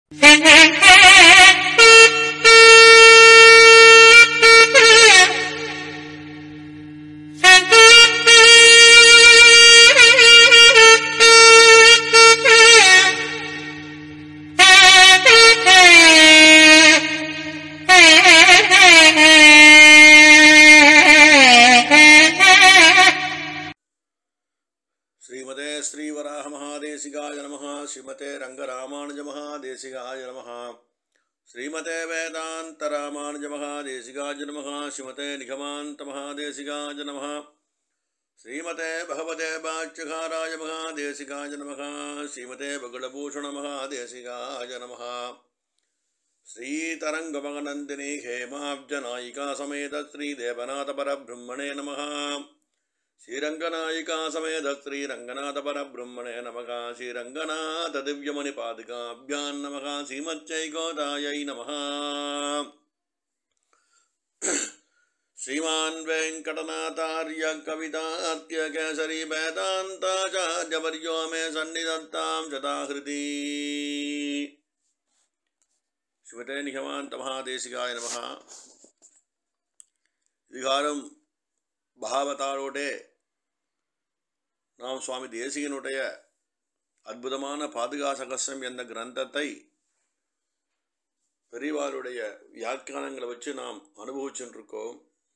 ஸ்ரீமதே ஸ்ரீவராக மகாதேசிகாய நமः ஸ்ரீமதே ரங்கராமானுஜ மகாதேசிகாய நமः ஸ்ரீமதே வேதாந்த ராமானுஜ மகாதேசிகாய நமः ஸ்ரீமதே நிகமாந்த மகாதேசிகாய நமः ஸ்ரீமதே பகவதே பாட்சகாராய மகாதேசிகாய நமः ஸ்ரீமதே பகுலபூஷண மகாதேசிகாய நமः श्रीतरङ्गमगनन्दिनी हेमाब्जनायिका समेत श्रीदेवनाथपरब्रह्मणे नमः श्रीरङ्गनायिका समेत श्रीरङ्गनाथपरब्रह्मणे नमः श्रीरङ्गनाथदिव्यमणिपादिकाभ्यां नमः श्रीमच्चैकोदायै नमः श्रीमान् वेङ्कटनाथार्य कवितार्त्यकेसरी वेदान्ताचार्यवर्यो मे सन्निधत्तां शताहृति சிவதே நிகமாந்த மகாதேசிகாய நமக இதுகாரம் பாகவதாரோடே நாம் சுவாமி தேசிகனுடைய அற்புதமான பாதுகா சகசம் என்ற கிரந்தத்தை பெரியவாருடைய வியாக்கியானங்களை வச்சு நாம் அனுபவிச்சுருக்கோம்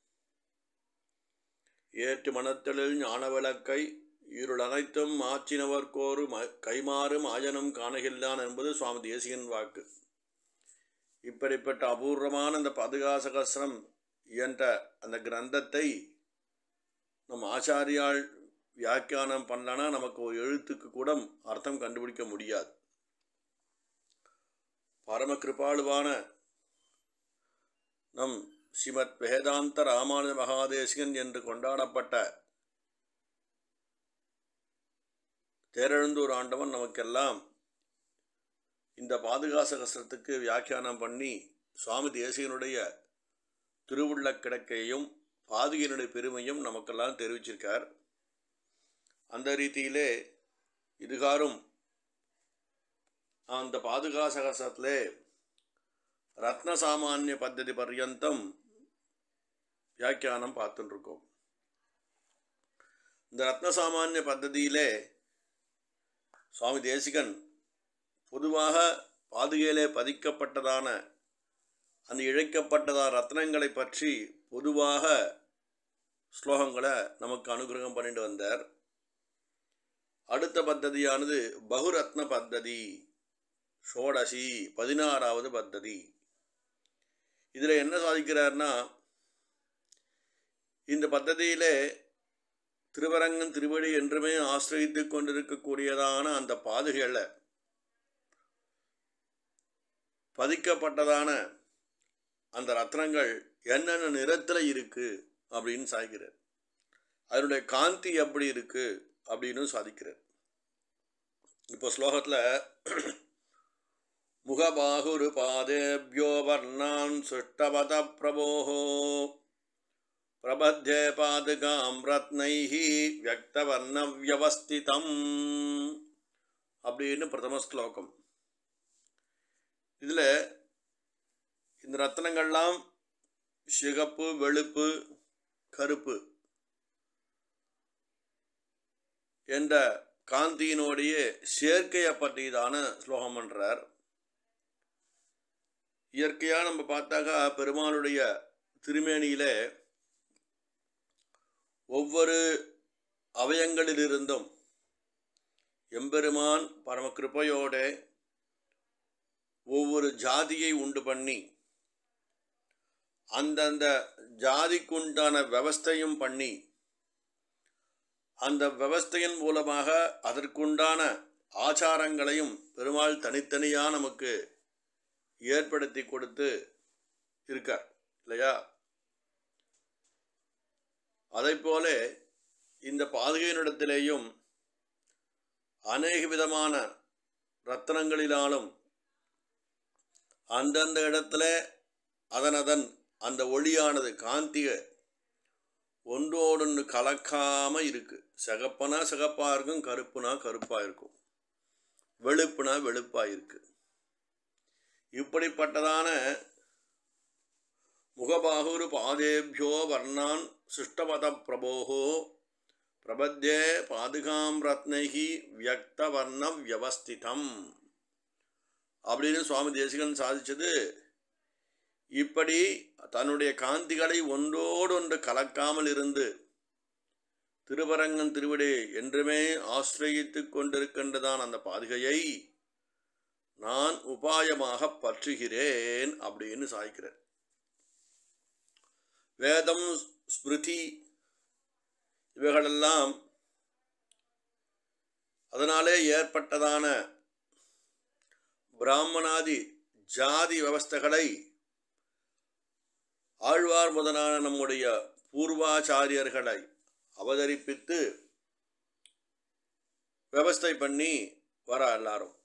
ஏற்று மனத்தலில் ஞான விளக்கை இருள் அனைத்தும் மாற்றினவர்க்கோரு ம கைமாறும் ஆயனம் காணகில்லான் என்பது சுவாமி தேசிகன் வாக்கு இப்படிப்பட்ட அபூர்வமான அந்த பதுகாசகசிரம் என்ற அந்த கிரந்தத்தை நம் ஆச்சாரியால் வியாக்கியானம் பண்ணலனா நமக்கு ஒரு எழுத்துக்கு கூட அர்த்தம் கண்டுபிடிக்க முடியாது பரம கிருபாளுவான நம் ஸ்ரீமத் வேதாந்த ராமானுஜ மகாதேசிகன் என்று கொண்டாடப்பட்ட தேரெழுந்தூர் ஆண்டவன் நமக்கெல்லாம் இந்த பாதுகாசகசரத்துக்கு வியாக்கியானம் பண்ணி சுவாமி தேசிகனுடைய திருவுள்ள கிடக்கையும் பாதுகையினுடைய பெருமையும் நமக்கெல்லாம் தெரிவிச்சிருக்கார் அந்த ரீதியிலே இதுகாரும் அந்த பாதுகாசகசத்திலே ரத்ன சாமானிய பத்ததி பர்யந்தம் வியாக்கியானம் பார்த்துட்டுருக்கோம் இந்த ரத்ன சாமானிய பத்ததியிலே சுவாமி தேசிகன் பொதுவாக பாதுகையிலே பதிக்கப்பட்டதான அந்த இழைக்கப்பட்டதான ரத்னங்களை பற்றி பொதுவாக ஸ்லோகங்களை நமக்கு அனுகிரகம் பண்ணிட்டு வந்தார் அடுத்த பத்ததியானது பகுரத்ன பத்ததி ஷோடசி பதினாறாவது பத்ததி இதில் என்ன சாதிக்கிறார்னா இந்த பத்ததியிலே திருவரங்கன் திருவடி என்றுமே ஆசிரியத்து கொண்டிருக்கக்கூடியதான அந்த பாதுகைகளை பதிக்கப்பட்டதான அந்த ரத்னங்கள் என்னென்ன நிறத்தில் இருக்குது அப்படின்னு சாதிக்கிறார் அதனுடைய காந்தி எப்படி இருக்குது அப்படின்னு சாதிக்கிறார் இப்போ ஸ்லோகத்தில் முகபாகுரு பாதேபியோ வர்ணான் சுஷ்டபத பிரபோஹோ பிரபத்தே பாதுகாம் ரத்னைஹி வியக்தவர்ண வியவஸ்திதம் அப்படின்னு பிரதம ஸ்லோகம் இதில் இந்த ரத்தனங்கள்லாம் சிகப்பு வெளுப்பு கருப்பு என்ற காந்தியினுடைய சேர்க்கையை பற்றியதான ஸ்லோகம் பண்ணுறார் இயற்கையாக நம்ம பார்த்தாக்கா பெருமாளுடைய திருமேனியில் ஒவ்வொரு அவயங்களிலிருந்தும் எம்பெருமான் பரம கிருப்பையோட ஒவ்வொரு ஜாதியை உண்டு பண்ணி அந்தந்த ஜாதிக்குண்டான விவஸ்தையும் பண்ணி அந்த விவஸ்தையின் மூலமாக அதற்குண்டான ஆச்சாரங்களையும் பெருமாள் தனித்தனியாக நமக்கு ஏற்படுத்தி கொடுத்து இருக்கார் இல்லையா அதைப்போல இந்த பாதுகையினிடத்திலேயும் அநேக விதமான ரத்தனங்களினாலும் அந்தந்த இடத்துல அதன் அதன் அந்த ஒளியானது காந்திக ஒன்றோடொன்று கலக்காம இருக்கு சிகப்பனா சிகப்பா இருக்கும் கருப்புனா கருப்பா இருக்கும் வெளுப்புனா வெளுப்பா இருக்கு இப்படிப்பட்டதான முகபாகுரு பாதேபியோ வர்ணான் சிஷ்டபத பிரபோகோ பிரபத்யே பாதுகாம் ரத்னைகி வியக்த வர்ண வியவஸ்திதம் அப்படின்னு சுவாமி தேசிகன் சாதிச்சது இப்படி தன்னுடைய காந்திகளை ஒன்றோடொன்று கலக்காமல் இருந்து திருவரங்கன் திருவிடே என்றுமே ஆசிரயித்து கொண்டிருக்கின்றதான் அந்த பாதுகையை நான் உபாயமாக பற்றுகிறேன் அப்படின்னு சாய்க்கிறார் வேதம் ஸ்மிருதி இவைகளெல்லாம் அதனாலே ஏற்பட்டதான பிராமணாதி ஜாதி விவஸ்தைகளை ஆழ்வார் முதலான நம்முடைய பூர்வாச்சாரியர்களை அவதரிப்பித்து விவஸ்தை பண்ணி வர எல்லாரும்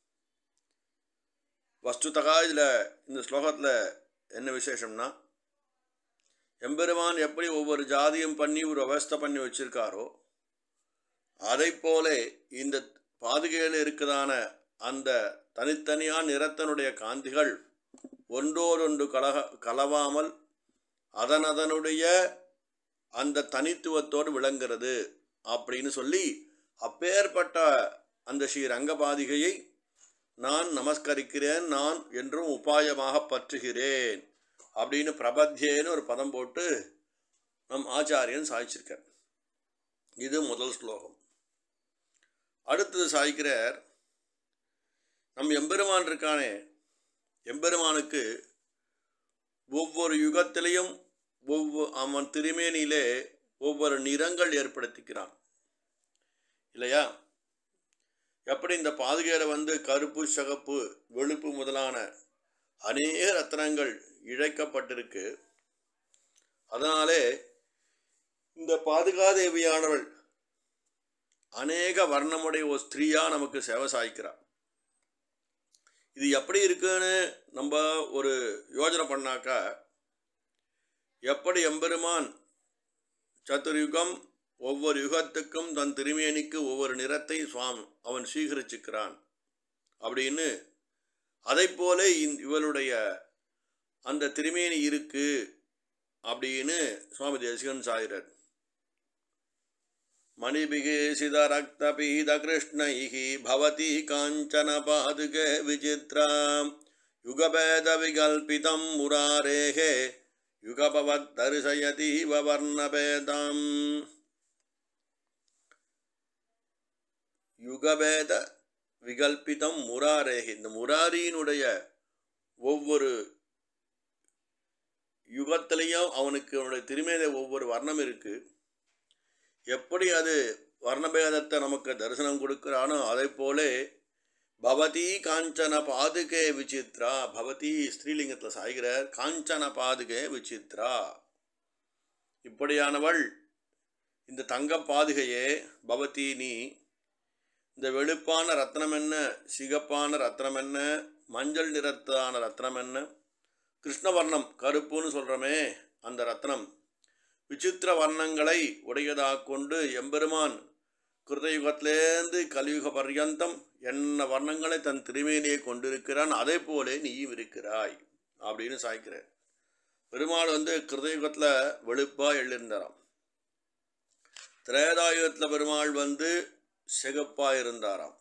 வஸ்துதகா இதில் இந்த ஸ்லோகத்தில் என்ன விசேஷம்னா எம்பெருமான் எப்படி ஒவ்வொரு ஜாதியும் பண்ணி ஒரு விவஸ்தை பண்ணி வச்சிருக்காரோ அதை போல இந்த பாதுகையில் இருக்குதான அந்த தனித்தனியான நிறத்தனுடைய காந்திகள் ஒன்றோடொன்று கலக கலவாமல் அதன் அதனுடைய அந்த தனித்துவத்தோடு விளங்குறது அப்படின்னு சொல்லி அப்பேற்பட்ட அந்த ஸ்ரீ ரங்கபாதிகையை நான் நமஸ்கரிக்கிறேன் நான் என்றும் உபாயமாக பற்றுகிறேன் அப்படின்னு பிரபத்தியேன்னு ஒரு பதம் போட்டு நம் ஆச்சாரியன் சாய்ச்சிருக்கார் இது முதல் ஸ்லோகம் அடுத்தது சாய்க்கிறார் நம் எம்பெருமான் இருக்கானே எம்பெருமானுக்கு ஒவ்வொரு யுகத்திலையும் ஒவ்வொரு அவன் திருமேனியிலே ஒவ்வொரு நிறங்கள் ஏற்படுத்திக்கிறான் இல்லையா எப்படி இந்த பாதுகையில் வந்து கருப்பு சகப்பு வெளுப்பு முதலான அநேக ரத்னங்கள் இழைக்கப்பட்டிருக்கு அதனாலே இந்த பாதுகாதேவியானவள் அநேக வர்ணமுடைய ஒரு ஸ்திரீயா நமக்கு சேவை சாய்க்கிறாள் இது எப்படி இருக்குன்னு நம்ம ஒரு யோஜனை பண்ணாக்கா எப்படி எம்பெருமான் சதுர்யுகம் ஒவ்வொரு யுகத்துக்கும் தன் திருமேனிக்கு ஒவ்வொரு நிறத்தை சுவாமி அவன் சீகரிச்சுக்கிறான் அப்படின்னு அதை போல இவளுடைய அந்த திருமேனி இருக்கு அப்படின்னு சுவாமி தேசிகன் சாயிரர் மணிபிகேசித ரக்த பீத கிருஷ்ணைஹி பவதி காஞ்சன பாதுகே விசித்ராம் யுகபேத விகல்பிதம் முராரேகே யுகபவத் தரிசயதீவ வர்ணபேதம் யுகபேத விகல்பிதம் முராரேகி இந்த முராரியினுடைய ஒவ்வொரு யுகத்திலையும் அவனுக்கு அவனுடைய திருமேத ஒவ்வொரு வர்ணம் இருக்கு எப்படி அது வர்ணபேதத்தை நமக்கு தரிசனம் கொடுக்கிறானோ அதை போலே பவதி காஞ்சன பாதுகே விசித்ரா பவதி ஸ்ரீலிங்கத்தில் சாய்கிறார் காஞ்சன பாதுகே விசித்ரா இப்படியானவள் இந்த தங்க பாதுகையே பவதி நீ இந்த வெளுப்பான ரத்னம் என்ன சிகப்பான ரத்னம் என்ன மஞ்சள் நிறத்தான ரத்னம் என்ன கிருஷ்ணவர்ணம் கருப்புன்னு சொல்கிறோமே அந்த ரத்னம் விசித்திர வர்ணங்களை உடையதாக கொண்டு எம்பெருமான் கிருதயுகத்திலேருந்து கலியுக பர்யந்தம் என்ன வர்ணங்களை தன் திருமேனியை கொண்டிருக்கிறான் அதே போலே நீயும் இருக்கிறாய் அப்படின்னு சாய்க்கிறார் பெருமாள் வந்து கிருதயுகத்தில் வெளுப்பாக எழுந்தாராம் திரேதாயுகத்தில் பெருமாள் வந்து சிகப்பாக இருந்தாராம்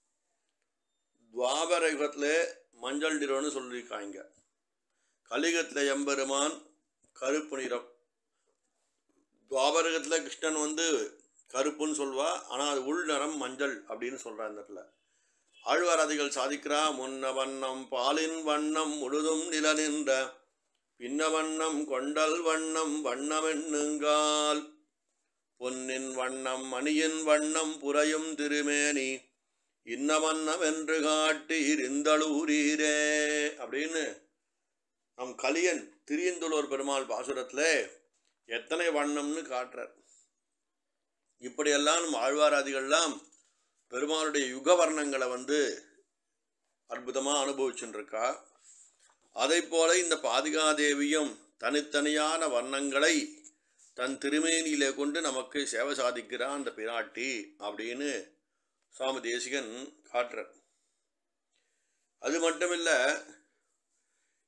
துவாபர யுகத்தில் மஞ்சள் நிறம்னு சொல்லியிருக்காங்க கலியுகத்தில் எம்பெருமான் கருப்பு நிறம் துவாபரகத்தில் கிருஷ்ணன் வந்து கருப்புன்னு சொல்வா ஆனால் அது உள் நிறம் மஞ்சள் அப்படின்னு சொல்கிறா இந்த இடத்துல ஆழ்வாராதிகள் சாதிக்கிறா முன்ன வண்ணம் பாலின் வண்ணம் முழுதும் நில நின்ற பின்ன வண்ணம் கொண்டல் வண்ணம் வண்ணமென்னுங்கால் பொன்னின் வண்ணம் மணியின் வண்ணம் புறையும் திருமேனி இன்ன வண்ணம் என்று காட்டீர் இந்தளூரீரே அப்படின்னு நம் கலியன் திரியந்துளோர் பெருமாள் பாசுரத்தில் எத்தனை வண்ணம்னு காட்டுறார் இப்படியெல்லாம் நம்ம ஆழ்வாராதிகள்லாம் பெருமாளுடைய யுக வர்ணங்களை வந்து அற்புதமாக அனுபவிச்சுருக்கா அதை போல இந்த பாதுகாதேவியும் தனித்தனியான வர்ணங்களை தன் திருமேனியிலே கொண்டு நமக்கு சேவை சாதிக்கிறான் அந்த பிராட்டி அப்படின்னு சுவாமி தேசிகன் காட்டுறார் அது மட்டும் இல்லை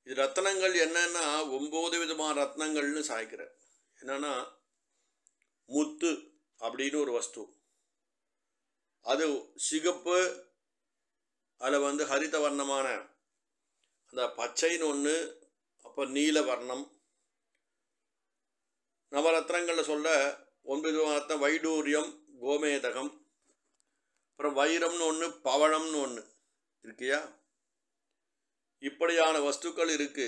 இது ரத்னங்கள் என்னன்னா ஒம்பது விதமான ரத்னங்கள்னு சாய்க்கிறார் என்னன்னா முத்து அப்படின்னு ஒரு வஸ்து அது சிகப்பு அதில் வந்து ஹரித வர்ணமான அந்த பச்சைன்னு ஒன்று அப்போ நீல வர்ணம் நவரத்னங்களில் சொல்ல ஒன்பது ரத்னம் வைடூரியம் கோமேதகம் அப்புறம் வைரம்னு ஒன்று பவழம்னு ஒன்று இருக்கியா இப்படியான வஸ்துக்கள் இருக்கு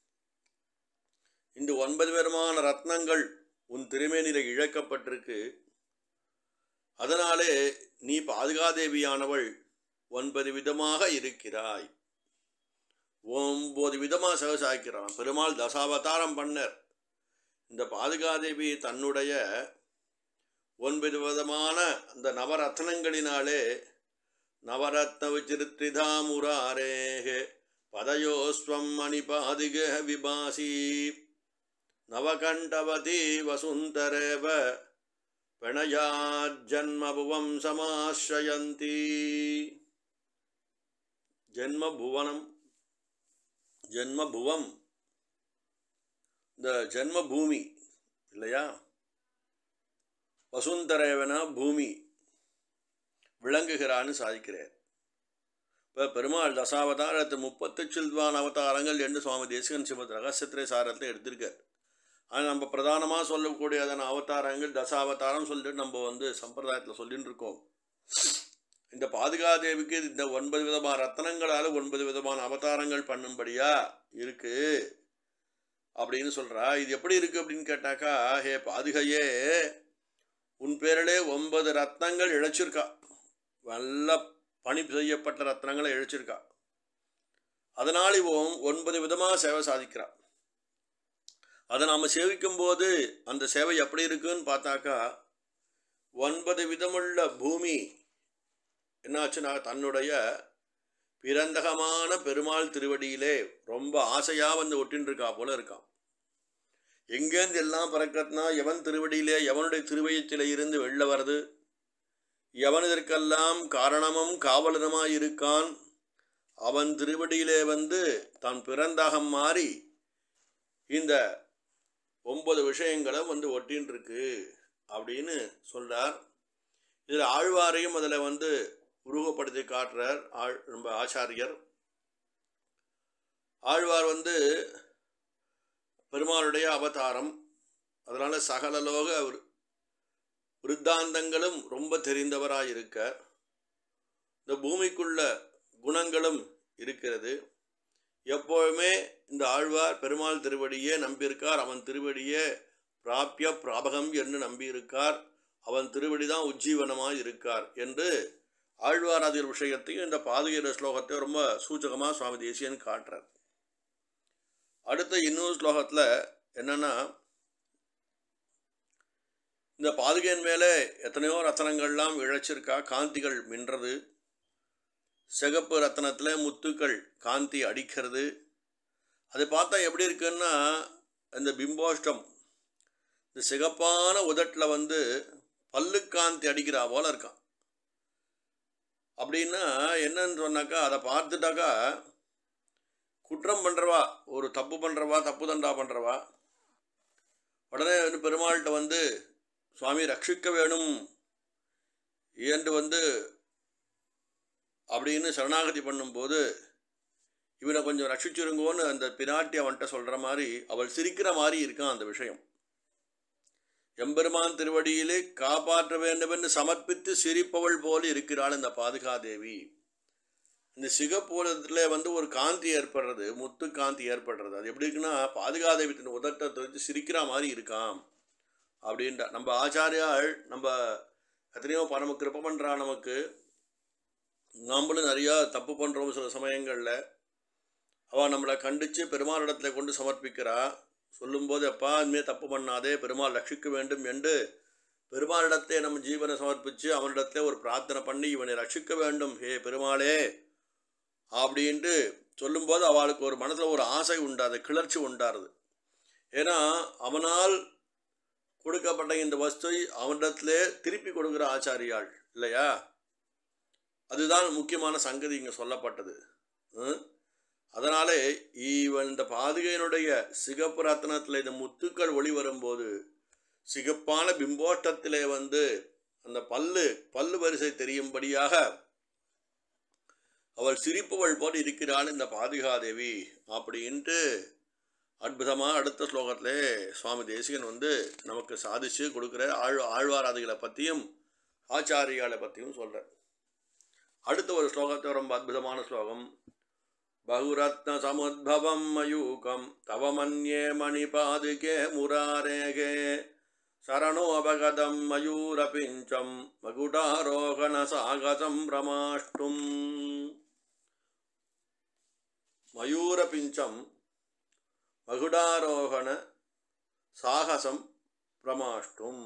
இந்த ஒன்பது விதமான ரத்னங்கள் உன் திருமேனியில் இழக்கப்பட்டிருக்கு அதனாலே நீ பாதுகாதேவியானவள் ஒன்பது விதமாக இருக்கிறாய் ஒன்பது விதமாக சகசாய்க்கிறான் பெருமாள் தசாவதாரம் பண்ணர் இந்த பாதுகாதேவி தன்னுடைய ஒன்பது விதமான அந்த நவரத்னங்களினாலே நவரத்ன விசிருத்ரிதா முராரேகே பதயோஸ்வம் மணிபாதிக விபாசி நவகண்டவதி வசுந்தரேவ பிரணயாஜன்மபுவம் சமாசிரயந்தி ஜென்மபுவனம் ஜென்மபுவம் இந்த ஜென்மபூமி இல்லையா வசுந்தரேவனா பூமி விளங்குகிறான்னு சாதிக்கிறார் இப்போ பெருமாள் தசாவதாரத்து முப்பத்து சில்வான் அவதாரங்கள் என்று சுவாமி தேசிகன் சிவத் ரகசியத்திரை சாரத்தை எடுத்திருக்கார் ஆனால் நம்ம பிரதானமாக சொல்லக்கூடியதான அவதாரங்கள் தசாவதாரம் சொல்லிட்டு நம்ம வந்து சம்பிரதாயத்தில் சொல்லிட்டு இருக்கோம் இந்த பாதுகாதேவிக்கு இந்த ஒன்பது விதமான ரத்தனங்களால் ஒன்பது விதமான அவதாரங்கள் பண்ணும்படியா இருக்கு அப்படின்னு சொல்கிறா இது எப்படி இருக்கு அப்படின்னு கேட்டாக்கா ஹே பாதுகையே உன் பேரிலே ஒன்பது ரத்னங்கள் இழைச்சிருக்கா நல்ல பணி செய்யப்பட்ட ரத்னங்களை இழைச்சிருக்கா அதனால் இவன் ஒன்பது விதமாக சேவை சாதிக்கிறா அதை நாம் சேவிக்கும்போது அந்த சேவை எப்படி இருக்குன்னு பார்த்தாக்கா ஒன்பது விதமுள்ள பூமி என்னாச்சுன்னா தன்னுடைய பிறந்தகமான பெருமாள் திருவடியிலே ரொம்ப ஆசையாக வந்து ஒட்டின்னு இருக்கா போல இருக்கான் எங்கேருந்து எல்லாம் பிறக்கிறதுனா எவன் திருவடியிலே எவனுடைய திருவயத்திலே இருந்து வெளில வருது எவன் இதற்கெல்லாம் காரணமும் காவலனுமாய் இருக்கான் அவன் திருவடியிலே வந்து தான் பிறந்தகம் மாறி இந்த ஒன்பது விஷயங்களை வந்து ஒட்டின்னு இருக்கு அப்படின்னு சொல்றார் இதில் ஆழ்வாரையும் அதில் வந்து உருவப்படுத்தி காட்டுறார் ஆழ் ரொம்ப ஆச்சாரியர் ஆழ்வார் வந்து பெருமாளுடைய அவதாரம் அதனால் சகலலோக விரு- விருத்தாந்தங்களும் ரொம்ப தெரிந்தவராய் இருக்க இந்த பூமிக்குள்ள குணங்களும் இருக்கிறது எப்போவுமே இந்த ஆழ்வார் பெருமாள் திருவடியே நம்பியிருக்கார் அவன் திருவடியே பிராபிய பிராபகம் என்று நம்பியிருக்கார் அவன் திருவடி தான் உஜ்ஜீவனமாக இருக்கார் என்று ஆழ்வார் அதில் விஷயத்தையும் இந்த பாதுகிற ஸ்லோகத்தை ரொம்ப சூச்சகமாக சுவாமி தேசியன் காட்டுறார் அடுத்த இன்னொரு ஸ்லோகத்தில் என்னன்னா இந்த பாதுகையின் மேலே எத்தனையோ ரத்தனங்கள்லாம் இழைச்சிருக்கா காந்திகள் மின்றது சிகப்பு ரத்தனத்தில் முத்துக்கள் காந்தி அடிக்கிறது அதை பார்த்தா எப்படி இருக்குன்னா இந்த பிம்போஷ்டம் இந்த சிகப்பான உதட்டில் வந்து பல்லு காந்தி அடிக்கிறா போல இருக்கான் அப்படின்னா என்னன்னு சொன்னாக்கா அதை பார்த்துட்டாக்கா குற்றம் பண்ணுறவா ஒரு தப்பு பண்ணுறவா தப்பு தண்டா பண்ணுறவா உடனே வந்து பெருமாள்கிட்ட வந்து சுவாமி ரட்சிக்க வேணும் என்று வந்து அப்படின்னு சரணாகதி பண்ணும்போது இவனை கொஞ்சம் ரட்சிச்சிருங்கோன்னு அந்த பிராட்டி அவன்கிட்ட சொல்கிற மாதிரி அவள் சிரிக்கிற மாதிரி இருக்கான் அந்த விஷயம் எம்பெருமான் திருவடியிலே காப்பாற்ற வேண்டுமென்று சமர்ப்பித்து சிரிப்பவள் போல இருக்கிறாள் இந்த பாதுகாதேவி இந்த சிகப்பூரத்தில் வந்து ஒரு காந்தி ஏற்படுறது முத்து காந்தி ஏற்படுறது அது எப்படி இருக்குன்னா பாதுகாதேவி தன் உதட்டை வச்சு சிரிக்கிற மாதிரி இருக்காம் அப்படின்ற நம்ம ஆச்சாரியாள் நம்ம எத்தனையோ பரம கிருப்ப பண்ணுறா நமக்கு நாம்பளும் நிறையா தப்பு பண்ணுறோம் சில சமயங்களில் அவள் நம்மளை கண்டித்து பெருமாளிடத்துல கொண்டு சமர்ப்பிக்கிறா சொல்லும்போது அப்பா இனிமேல் தப்பு பண்ணாதே பெருமாள் ரட்சிக்க வேண்டும் என்று பெருமாளிடத்தை நம்ம ஜீவனை சமர்ப்பித்து அவனிடத்துல ஒரு பிரார்த்தனை பண்ணி இவனை ரட்சிக்க வேண்டும் ஹே பெருமாளே அப்படின்ட்டு சொல்லும்போது அவளுக்கு ஒரு மனசில் ஒரு ஆசை உண்டாது கிளர்ச்சி உண்டாருது ஏன்னா அவனால் கொடுக்கப்பட்ட இந்த வஸ்துவை அவனிடத்திலே திருப்பி கொடுக்குற ஆச்சாரியாள் இல்லையா அதுதான் முக்கியமான சங்கதி இங்கே சொல்லப்பட்டது ம்? அதனாலே இவன் இந்த பாதுகையினுடைய சிகப்பு ரத்னத்தில் இந்த முத்துக்கள் ஒளி வரும்போது சிகப்பான பிம்போஷ்டத்திலே வந்து அந்த பல்லு பல்லு வரிசை தெரியும்படியாக அவள் சிரிப்பவள் போல் இருக்கிறாள் இந்த பாதுகாதேவி அப்படின்ட்டு அற்புதமாக அடுத்த ஸ்லோகத்திலே சுவாமி தேசிகன் வந்து நமக்கு சாதிச்சு கொடுக்குற ஆழ் ஆழ்வாராதிகளை பற்றியும் ஆச்சாரியாலை பற்றியும் சொல்கிறார் அடுத்த ஒரு ஸ்லோகத்தை ரொம்ப அற்புதமான ஸ்லோகம் பகுரத்ன சமுத்பவம் மயூகம் தவ மன்யே மணிபாதுகே முராரேகே சரணோபகதம் மயூரபிஞ்சம் மகுடாரோகண சாகசம் பிரமாஷ்டும் மயூரபிஞ்சம் மகுடாரோகண சாகசம் பிரமாஷ்டும்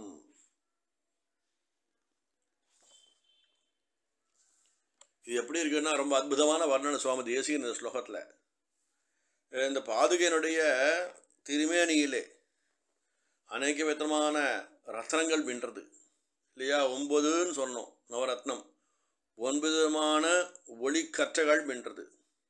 இது எப்படி இருக்குன்னா ரொம்ப அற்புதமான வர்ணனை சுவாமி தேசிய இந்த ஸ்லோகத்தில் இந்த பாதுகையினுடைய திருமேனியிலே அநேக விதமான ரத்னங்கள் மின்றது இல்லையா ஒன்பதுன்னு சொன்னோம் நவரத்னம் ஒன்பது விதமான ஒளிக்கற்றைகள் மின்றது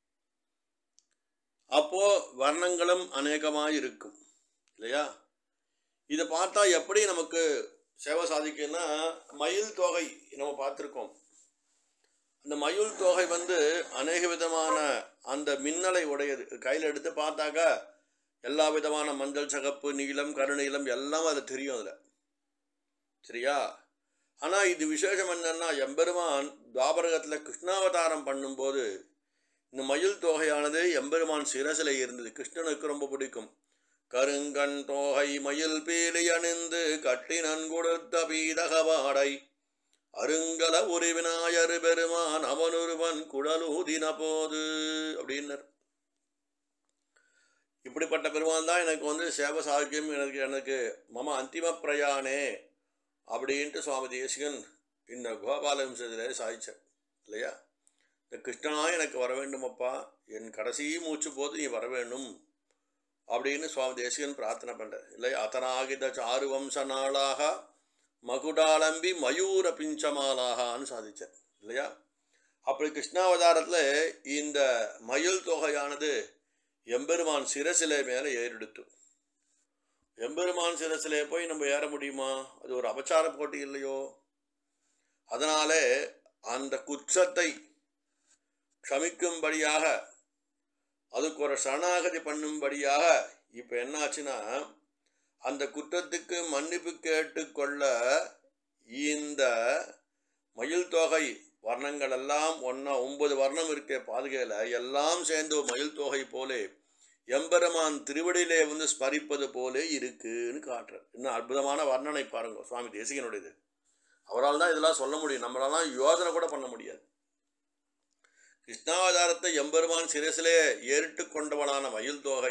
அப்போ வர்ணங்களும் அநேகமாக இருக்கும் இல்லையா இதை பார்த்தா எப்படி நமக்கு சேவை சாதிக்குன்னா மயில் தொகை நம்ம பார்த்துருக்கோம் அந்த மயில் தொகை வந்து அநேக விதமான அந்த மின்னலை உடையது கையில் எடுத்து பார்த்தாக்கா எல்லா விதமான மஞ்சள் சகப்பு நீலம் கருநீலம் எல்லாம் அதில் தெரியும் அதில் சரியா ஆனால் இது விசேஷம் என்னன்னா எம்பெருமான் துவாபரகத்தில் கிருஷ்ணாவதாரம் பண்ணும்போது இந்த மயில் தொகையானது எம்பெருமான் சிரசில் இருந்தது கிருஷ்ணனுக்கு ரொம்ப பிடிக்கும் கருங்கண் தோகை மயில் பீலி அணிந்து கட்டினன் கொடுத்த பீதகவாடை அருங்கல ஒரு விநாயகர் பெருமான் அவனொருவன் குழலூதின போது அப்படின்னர் இப்படிப்பட்ட பெருமான் தான் எனக்கு வந்து சேவ சாக்கியம் எனக்கு எனக்கு மம அந்திம பிரயாணே அப்படின்ட்டு சுவாமி தேசிகன் இந்த கோபாலம்சத்தில் சாதிச்சார் இல்லையா இந்த கிருஷ்ணனா எனக்கு வர வேண்டுமப்பா என் கடைசி மூச்சு போது நீ வர வேண்டும் அப்படின்னு சுவாமி தேசிகன் பிரார்த்தனை பண்ணுறார் இல்லையா அத்தனாகித சாரு வம்ச நாளாக மகுடாலம்பி மயூர பிஞ்சமாலாகான்னு சாதிச்சார் இல்லையா அப்படி கிருஷ்ணாவதாரத்தில் இந்த மயில் தொகையானது எம்பெருமான் சிரசிலை மேலே ஏறெடுத்து எம்பெருமான் சிரசிலே போய் நம்ம ஏற முடியுமா அது ஒரு அபச்சார போட்டி இல்லையோ அதனாலே அந்த குற்றத்தை க்ஷமிக்கும்படியாக அதுக்கு ஒரு சரணாகதி பண்ணும்படியாக இப்போ என்னாச்சுன்னா அந்த குற்றத்துக்கு மன்னிப்பு கேட்டுக்கொள்ள இந்த மயில் தொகை வர்ணங்கள் எல்லாம் ஒன்றா ஒன்பது வர்ணம் இருக்க பாதுகையில் எல்லாம் சேர்ந்து ஒரு மயில் தொகை போலே எம்பெருமான் திருவடியிலே வந்து ஸ்மரிப்பது போலே இருக்குன்னு காட்டுறார் இன்னும் அற்புதமான வர்ணனை பாருங்க சுவாமி தேசிகனுடையது அவரால் தான் இதெல்லாம் சொல்ல முடியும் நம்மளாலாம் யோசனை கூட பண்ண முடியாது கிருஷ்ணாவதாரத்தை எம்பெருமான் சிரசிலே ஏறிட்டு கொண்டவனான மயில் தொகை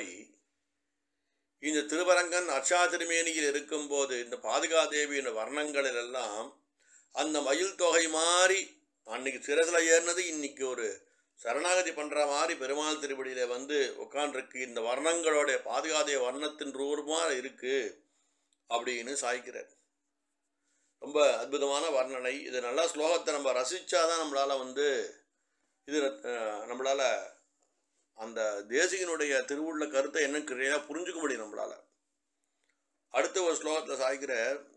இந்த திருவரங்கன் அர்ச்சா திருமேனியில் இருக்கும்போது இந்த பாதுகாதேவியின் வர்ணங்களில் எல்லாம் அந்த மயில் தொகை மாதிரி அன்னைக்கு சிரசில் ஏறினது இன்னைக்கு ஒரு சரணாகதி பண்ணுற மாதிரி பெருமாள் திருப்படியில் வந்து உட்காண்டிருக்கு இந்த வர்ணங்களோட பாதுகாதேவி வர்ணத்தின் ரூபமாக இருக்குது அப்படின்னு சாய்க்கிறார் ரொம்ப அற்புதமான வர்ணனை இது நல்லா ஸ்லோகத்தை நம்ம ரசித்தாதான் நம்மளால் வந்து இது நம்மளால் அந்த தேசிகனுடைய திருவுள்ள கருத்தை என்ன கிரியாக புரிஞ்சுக்க முடியும் நம்மளால் அடுத்த ஒரு ஸ்லோகத்தில் சாய்க்கிற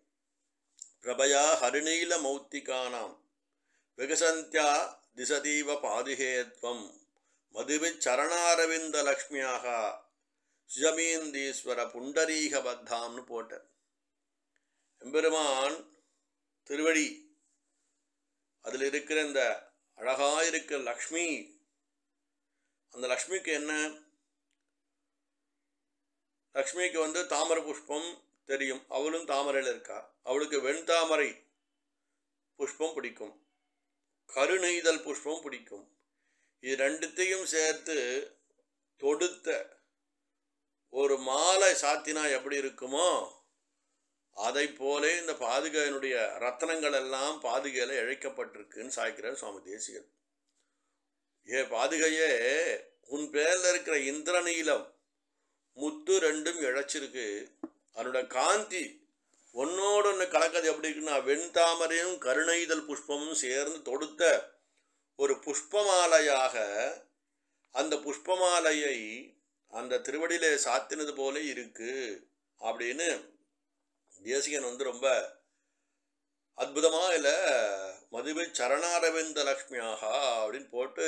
பிரபயா ஹரிணீல மௌத்திகானாம் விகசந்தியா திசதீவ பாதுகேத்வம் மதுவி சரணாரவிந்த லக்ஷ்மியாக சுஜமீந்தீஸ்வர புண்டரீக பத்தாம்னு போட்டார் எம்பெருமான் திருவடி அதில் இருக்கிற இந்த அழகாக இருக்கிற லக்ஷ்மி அந்த லக்ஷ்மிக்கு என்ன லக்ஷ்மிக்கு வந்து தாமரை புஷ்பம் தெரியும் அவளும் தாமரையில் இருக்கா அவளுக்கு வெண்தாமரை புஷ்பம் பிடிக்கும் கருநெய்தல் புஷ்பம் பிடிக்கும் இது ரெண்டுத்தையும் சேர்த்து தொடுத்த ஒரு மாலை சாத்தினா எப்படி இருக்குமோ அதை போலே இந்த பாதுகையினுடைய ரத்தனங்கள் எல்லாம் பாதுகையில் இழைக்கப்பட்டிருக்குன்னு சாய்க்கிறார் சுவாமி தேசிகன் ஏ பாதுகையே உன் பேரில் இருக்கிற இந்திரநீலம் முத்து ரெண்டும் இழைச்சிருக்கு அதனோட காந்தி ஒன்னோடு ஒன்று கலக்கிறது எப்படி இருக்குன்னா வெண்தாமரையும் கருணைதல் புஷ்பமும் சேர்ந்து தொடுத்த ஒரு புஷ்பமாலையாக அந்த புஷ்பமாலையை அந்த திருவடியிலே சாத்தினது போல இருக்கு அப்படின்னு தேசிகன் வந்து ரொம்ப அற்புதமாக இல்லை மதுவை சரணாரவிந்த லக்ஷ்மியாக அப்படின்னு போட்டு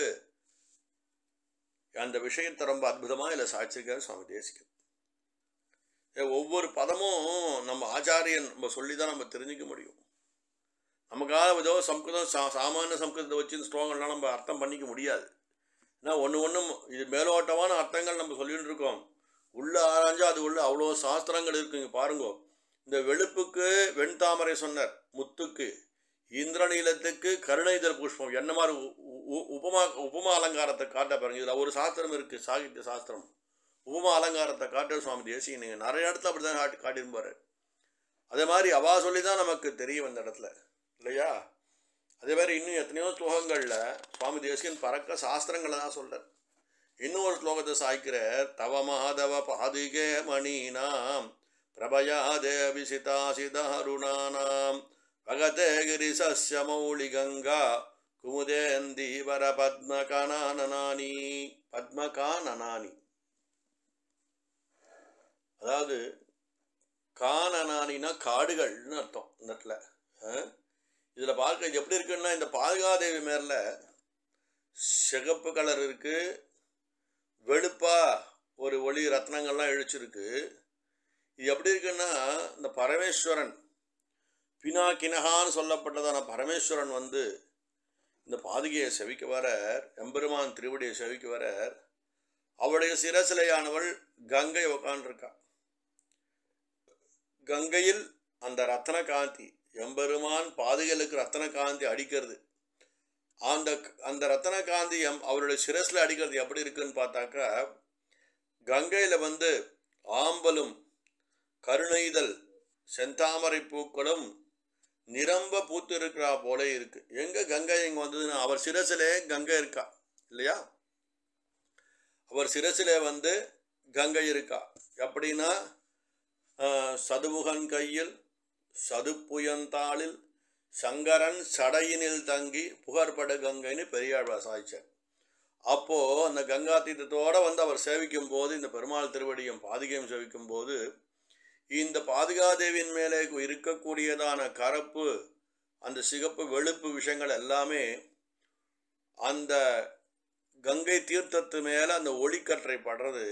அந்த விஷயத்தை ரொம்ப அற்புதமாக இல்லை சாட்சிருக்கார் சுவாமி தேசிகன் ஏ, ஒவ்வொரு பதமும் நம்ம ஆச்சாரியன் நம்ம சொல்லி தான் நம்ம தெரிஞ்சுக்க முடியும் நமக்காக ஏதோ சம்ஸ்கிருதம் சா சாமானிய சம்ஸ்கிருதத்தை வச்சு இந்த ஸ்லோகங்கள்லாம் நம்ம அர்த்தம் பண்ணிக்க முடியாது ஏன்னா ஒன்று ஒன்றும் இது மேலோட்டமான அர்த்தங்கள் நம்ம சொல்லிட்டு இருக்கோம் உள்ள ஆராய்ஞ்சா அது உள்ள அவ்வளோ சாஸ்திரங்கள் இருக்குங்க பாருங்க இந்த வெளுப்புக்கு வெண்தாமரை சொன்னார் முத்துக்கு இந்திரநீலத்துக்கு கருணைதல் புஷ்பம் என்ன மாதிரி உ- உ- உபமா உபமா அலங்காரத்தை காட்ட பாருங்க இதில் ஒரு சாஸ்திரம் இருக்குது சாகித்ய சாஸ்திரம் உபமா அலங்காரத்தை காட்ட சுவாமி தேசிய நீங்கள் நிறைய இடத்துல அப்படி தான் காட்டி காட்டியிருப்பாரு அதே மாதிரி அவா சொல்லி தான் நமக்கு தெரியும் இந்த இடத்துல இல்லையா அதே மாதிரி இன்னும் எத்தனையோ ஸ்லோகங்களில் சுவாமி தேசிகன் பறக்க சாஸ்திரங்களை தான் சொல்றார் இன்னும் ஒரு ஸ்லோகத்தை சாய்க்கிறார் தவ மாதவ பாதிகே மணீனாம் பிரபயா தேபிசிதாசிதாருணானாம் பகதே கிரிசஸ்ய மௌளி கங்கா குமுதேந்தீவர பத்மகனானனானி பத்மகானனானி அதாவது கானனானினா காடுகள்னு அர்த்தம் இந்த இடத்துல இதில் பார்க்க இது எப்படி இருக்குன்னா இந்த பாதுகாதேவி மேல சிகப்பு கலர் இருக்கு வெளுப்பா ஒரு ஒளி ரத்னங்கள்லாம் இழிச்சிருக்கு இது எப்படி இருக்குன்னா இந்த பரமேஸ்வரன் பினாக்கினகான்னு சொல்லப்பட்டதான பரமேஸ்வரன் வந்து இந்த பாதுகையை செவிக்க வரார் எம்பெருமான் திருவடியை செவிக்க வரார் அவளுடைய சிரசிலையானவள் கங்கை உக்காண்டிருக்கா கங்கையில் அந்த ரத்தன காந்தி எம்பெருமான் பாதுகளுக்கு ரத்தன காந்தி அடிக்கிறது அந்த அந்த ரத்தன காந்தி எம் அவருடைய சிரஸில் அடிக்கிறது எப்படி இருக்குன்னு பார்த்தாக்கா கங்கையில் வந்து ஆம்பலும் கருணைதல் செந்தாமரை பூக்களும் நிரம்ப பூத்து இருக்கிறா போல இருக்கு எங்க கங்கை இங்க வந்ததுன்னா அவர் சிரசிலே கங்கை இருக்கா இல்லையா அவர் சிரசிலே வந்து கங்கை இருக்கா எப்படின்னா ஆஹ், சதுமுகன் கையில் சதுப்புயந்தாளில் சங்கரன் சடையினில் தங்கி புகழ்படு கங்கைன்னு பெரியாழ்வார் சாய்ச்சார் அப்போ அந்த கங்கா தீர்த்தத்தோட வந்து அவர் சேவிக்கும் போது இந்த பெருமாள் திருவடியும் பாதுகையும் சேவிக்கும் போது இந்த பாதுகாதேவியின் மேலே இருக்கக்கூடியதான கருப்பு அந்த சிகப்பு வெளுப்பு விஷயங்கள் எல்லாமே அந்த கங்கை தீர்த்தத்து மேலே அந்த ஒளிக்கற்றை படுறது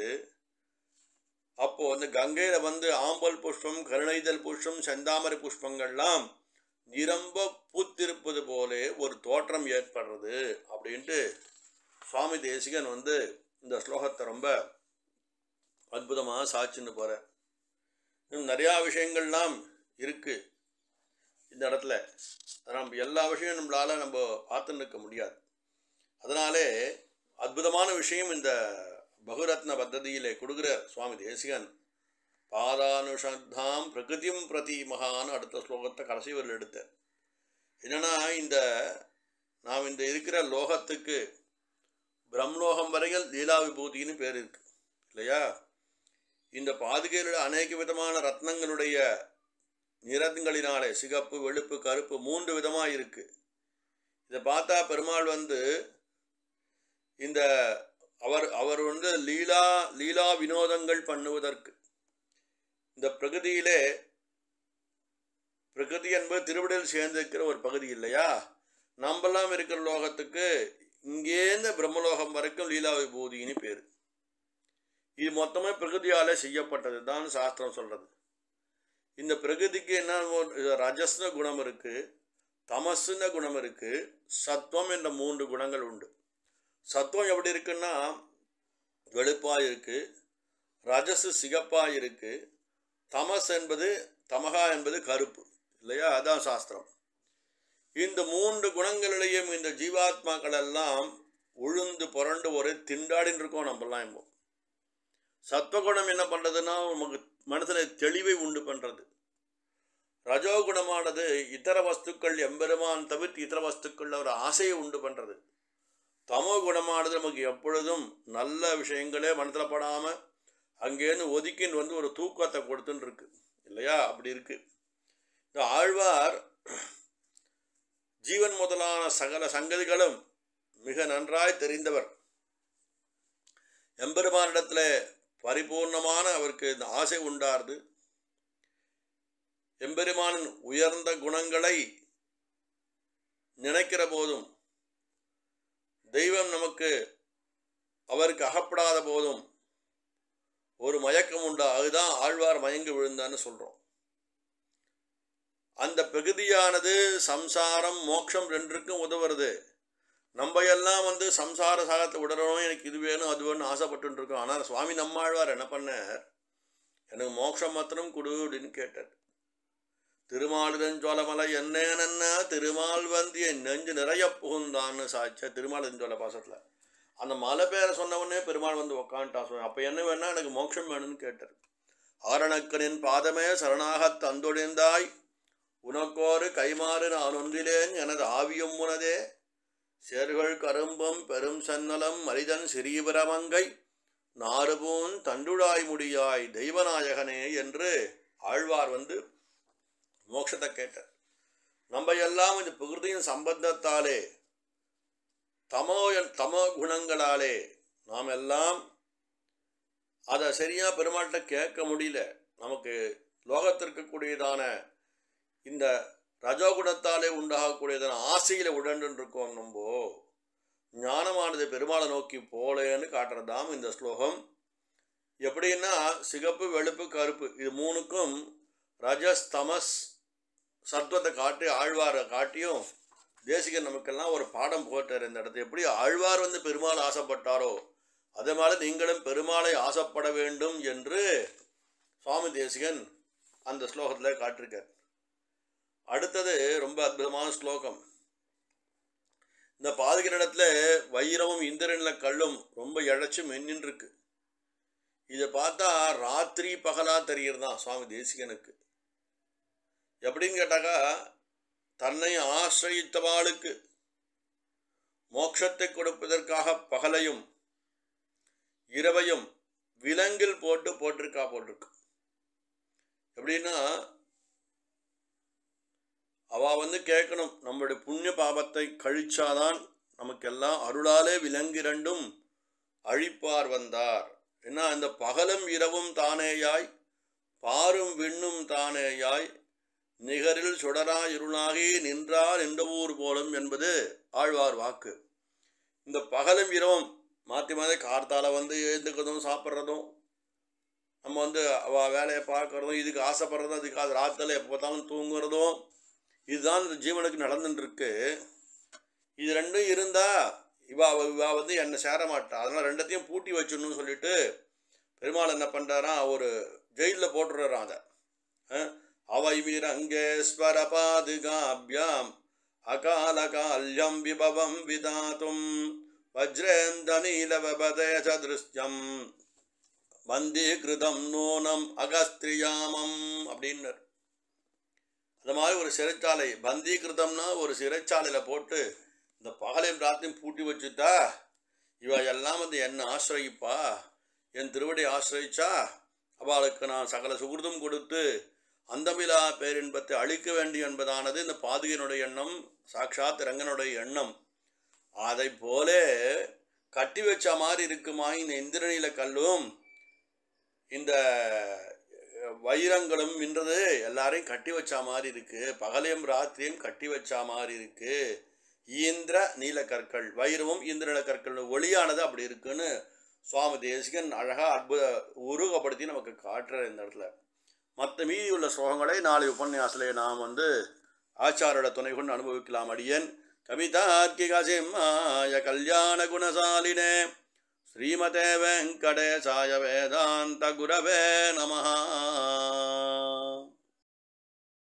அப்போ அந்த கங்கையில வந்து ஆம்பல் புஷ்பம் கருணைதல் புஷ்பம் செந்தாமரை புஷ்பங்கள்லாம் நிரம்ப பூத்திருப்பது போலே ஒரு தோற்றம் ஏற்படுறது அப்படின்ட்டு சுவாமி தேசிகன் வந்து இந்த ஸ்லோகத்தை ரொம்ப அற்புதமாக சாட்சின்னு போற இன்னும் நிறையா விஷயங்கள்லாம் இருக்கு இந்த இடத்துல அதை நம்ம எல்லா விஷயம் நம்மளால நம்ம பார்த்துன்னு இருக்க முடியாது அதனாலே அற்புதமான விஷயம் இந்த பகுரத்ன பத்ததியிலே கொடுக்குற சுவாமி தேசிகன் பாதானுஷத்தாம் பிரகிருதிம் பிரதி மகான்னு அடுத்த ஸ்லோகத்தை கடைசி வரையில் எடுத்தார் என்னன்னா இந்த நாம் இந்த இருக்கிற லோகத்துக்கு பிரம்மலோகம் வரையில் லீலா விபூதின்னு பேர் இருக்கு இல்லையா இந்த பாதுகையிலுள்ள அநேக விதமான ரத்னங்களுடைய நிறங்களினாலே சிகப்பு வெளுப்பு கருப்பு மூன்று விதமாக இருக்கு இதை பார்த்தா பெருமாள் வந்து இந்த அவர் அவர் வந்து லீலா லீலா வினோதங்கள் பண்ணுவதற்கு இந்த பிரகதியிலே பிரகதி என்பது திருவிடல் சேர்ந்திருக்கிற ஒரு பகுதி இல்லையா நம்மெல்லாம் இருக்கிற லோகத்துக்கு இங்கேருந்து பிரம்மலோகம் வரைக்கும் லீலா விபூதின்னு பேர் இது மொத்தமே பிரகதியாலே செய்யப்பட்டது தான் சாஸ்திரம் சொல்றது இந்த பிரகதிக்கு என்ன ஒரு ரஜஸ்ன குணம் இருக்கு தமசுன குணம் இருக்கு சத்துவம் என்ற மூன்று குணங்கள் உண்டு சத்துவம் எப்படி இருக்குன்னா வெளுப்பா இருக்கு ரஜசு சிகப்பா இருக்கு தமஸ் என்பது தமகா என்பது கருப்பு இல்லையா அதான் சாஸ்திரம் இந்த மூன்று குணங்களிலேயும் இந்த ஜீவாத்மாக்கள் எல்லாம் உழுந்து புரண்டு ஒரு திண்டாடின்னு இருக்கோம் நம்மலாம் இப்போ சத்வகுணம் என்ன பண்ணுறதுன்னா நமக்கு மனசில் தெளிவை உண்டு பண்ணுறது ரஜோகுணமானது இதர வஸ்துக்கள் எம்பெருமான் தவிர்த்து இதர வஸ்துக்கள் ஒரு ஆசையை உண்டு பண்ணுறது தமோ குணமானது நமக்கு எப்பொழுதும் நல்ல விஷயங்களே மனத்தில் படாமல் அங்கேருந்து ஒதுக்கின்னு வந்து ஒரு தூக்கத்தை கொடுத்துன்னு இருக்கு இல்லையா அப்படி இருக்கு இந்த ஆழ்வார் ஜீவன் முதலான சகல சங்கதிகளும் மிக நன்றாய் தெரிந்தவர் எம்பெருமானிடத்தில் பரிபூர்ணமான அவருக்கு இந்த ஆசை உண்டாருது எம்பெருமானின் உயர்ந்த குணங்களை நினைக்கிற போதும் தெய்வம் நமக்கு அவருக்கு அகப்படாத போதும் ஒரு மயக்கம் உண்டா அதுதான் ஆழ்வார் மயங்கி விழுந்தான்னு சொல்கிறோம் அந்த பகுதியானது சம்சாரம் மோட்சம் ரெண்டுக்கும் உதவுறது நம்ம எல்லாம் வந்து சம்சார சாகத்தை விடணும் எனக்கு இது வேணும் அது வேணும் ஆசைப்பட்டு இருக்கோம் ஆனால் சுவாமி நம்மாழ்வார் என்ன பண்ணார் எனக்கு மோட்சம் மாத்திரம் கொடு அப்படின்னு கேட்டார் திருமாலிதஞ்சோலமலை என்னன்னா திருமால் வந்து என் நெஞ்சு நிறைய புகுந்தான்னு சாய்ச்ச திருமாலிதஞ்சோல பாசத்தில் அந்த மலை பேரை சொன்னவொடனே பெருமாள் வந்து உக்காந்துட்டா சொன்ன அப்போ என்ன வேணா எனக்கு மோட்சம் வேணும்னு கேட்டார் ஆரணக்கனின் பாதமே சரணாகத் தந்தொழிந்தாய் உனக்கோரு கைமாறு நான் ஒன்றிலேன் எனது ஆவியும் உனதே சேர்கள் கரும்பம் பெரும் சன்னலம் மரிதன் சிறீபரமங்கை நாறுபூன் தண்டுழாய் முடியாய் தெய்வநாயகனே என்று ஆழ்வார் வந்து மோட்சத்தை கேட்டார் நம்ம எல்லாம் இந்த பிரகிருதியின் சம்பந்தத்தாலே தமோ தமோ குணங்களாலே நாம் எல்லாம் அதை சரியாக பெருமாள்கிட்ட கேட்க முடியல நமக்கு லோகத்திற்கு கூடியதான இந்த ரஜோகுணத்தாலே உண்டாகக்கூடியதான ஆசையில் உடன்று இருக்கோம் நம்ம ஞானமானது பெருமாளை நோக்கி போலேன்னு காட்டுறதாம் இந்த ஸ்லோகம் எப்படின்னா சிகப்பு வெளுப்பு கருப்பு இது மூணுக்கும் ரஜஸ் தமஸ் சத்வத்தை காட்டி ஆழ்வாரை காட்டியும் தேசிகன் நமக்கெல்லாம் ஒரு பாடம் போட்டார் இந்த இடத்துல எப்படி ஆழ்வார் வந்து பெருமாள் ஆசைப்பட்டாரோ அதே மாதிரி நீங்களும் பெருமாளை ஆசைப்பட வேண்டும் என்று சுவாமி தேசிகன் அந்த ஸ்லோகத்தில் காட்டிருக்கார் அடுத்தது ரொம்ப அற்புதமான ஸ்லோகம் இந்த பாதுகிற இடத்துல வைரமும் இந்திரனில் கல்லும் ரொம்ப இழைச்சி மென்னின்னு இருக்கு இதை பார்த்தா ராத்திரி பகலா தெரியறதான் சுவாமி தேசிகனுக்கு எப்படின்னு கேட்டாக்கா தன்னை ஆசிரயித்தவாளுக்கு மோட்சத்தை கொடுப்பதற்காக பகலையும் இரவையும் விலங்கில் போட்டு போட்டிருக்கா போட்டிருக்கு எப்படின்னா அவ வந்து கேட்கணும் நம்மளுடைய புண்ணிய பாபத்தை கழிச்சாதான் நமக்கெல்லாம் அருளாலே விலங்கிரண்டும் அழிப்பார் வந்தார் ஏன்னா இந்த பகலும் இரவும் தானேயாய் பாரும் விண்ணும் தானேயாய் நிகரில் சுடரா இருளாகி நின்றார் நின்ற ஊர் போலும் என்பது ஆழ்வார் வாக்கு இந்த பகலும் இரவும் மாற்றி மாற்றி கார்த்தால வந்து எழுந்துக்கிறதும் சாப்பிட்றதும் நம்ம வந்து அவ வேலையை பார்க்குறதும் இதுக்கு ஆசைப்படுறதும் அதுக்கு அது ராத்திரில் எப்போ பார்த்தாலும் தூங்குறதும் இதுதான் இந்த ஜீவனுக்கு நடந்துட்டு இருக்கு இது ரெண்டும் இருந்தா இவா இவா வந்து என்னை சேர மாட்டா அதனால் ரெண்டத்தையும் பூட்டி வச்சிடணும்னு சொல்லிட்டு பெருமாள் என்ன பண்ணுறாரா ஒரு ஜெயிலில் போட்டுடுறான் அதை அஹ், அவை வீரங்கேஸ்வர பாதுகாபியாம் அகாலகால்யம் விபவம் விதாத்தும் வஜ்ரேந்த நீலவபதே சதிருஷ்யம் வந்தீகிருதம் நூனம் அகஸ்திரியாமம் அப்படின்னர் அந்த மாதிரி ஒரு சிறைச்சாலை பந்தீகிருதம்னா ஒரு சிறைச்சாலையில் போட்டு இந்த பகலையும் ராத்தையும் பூட்டி வச்சுட்டா இவ எல்லாம் வந்து என்ன ஆசிரயிப்பா என் திருவடி ஆசிரயிச்சா அவளுக்கு நான் சகல சுகிருதம் கொடுத்து அந்தமிலா பேரின்பத்தை அழிக்க வேண்டும் என்பதானது இந்த பாதுகையினுடைய எண்ணம் சாக்ஷாத் ரங்கனுடைய எண்ணம் அதை போலே கட்டி வச்ச மாதிரி இருக்குமா இந்த இந்திரநீல கல்லும் இந்த வைரங்களும் மின்றது எல்லாரையும் கட்டி வச்ச மாதிரி இருக்கு பகலையும் ராத்திரியும் கட்டி வச்ச மாதிரி இருக்கு ஈந்திர நீலக்கற்கள் வைரமும் இந்திரன கற்கள் ஒளியானது அப்படி இருக்குன்னு சுவாமி தேசிகன் அழகா அற்புத உருவகப்படுத்தி நமக்கு காட்டுற இந்த இடத்துல மற்ற மீதி உள்ள ஸ்லோகங்களை நாளை உபன்யாசலே நாம் வந்து ஆச்சாரோட துணை கொண்டு அனுபவிக்கலாம் அடியேன் கவிதார்க்கிக சிம்மாய கல்யாண குணசாலினே ஸ்ரீமதே வெங்கடேசாய வேதாந்த குரவே நமஹா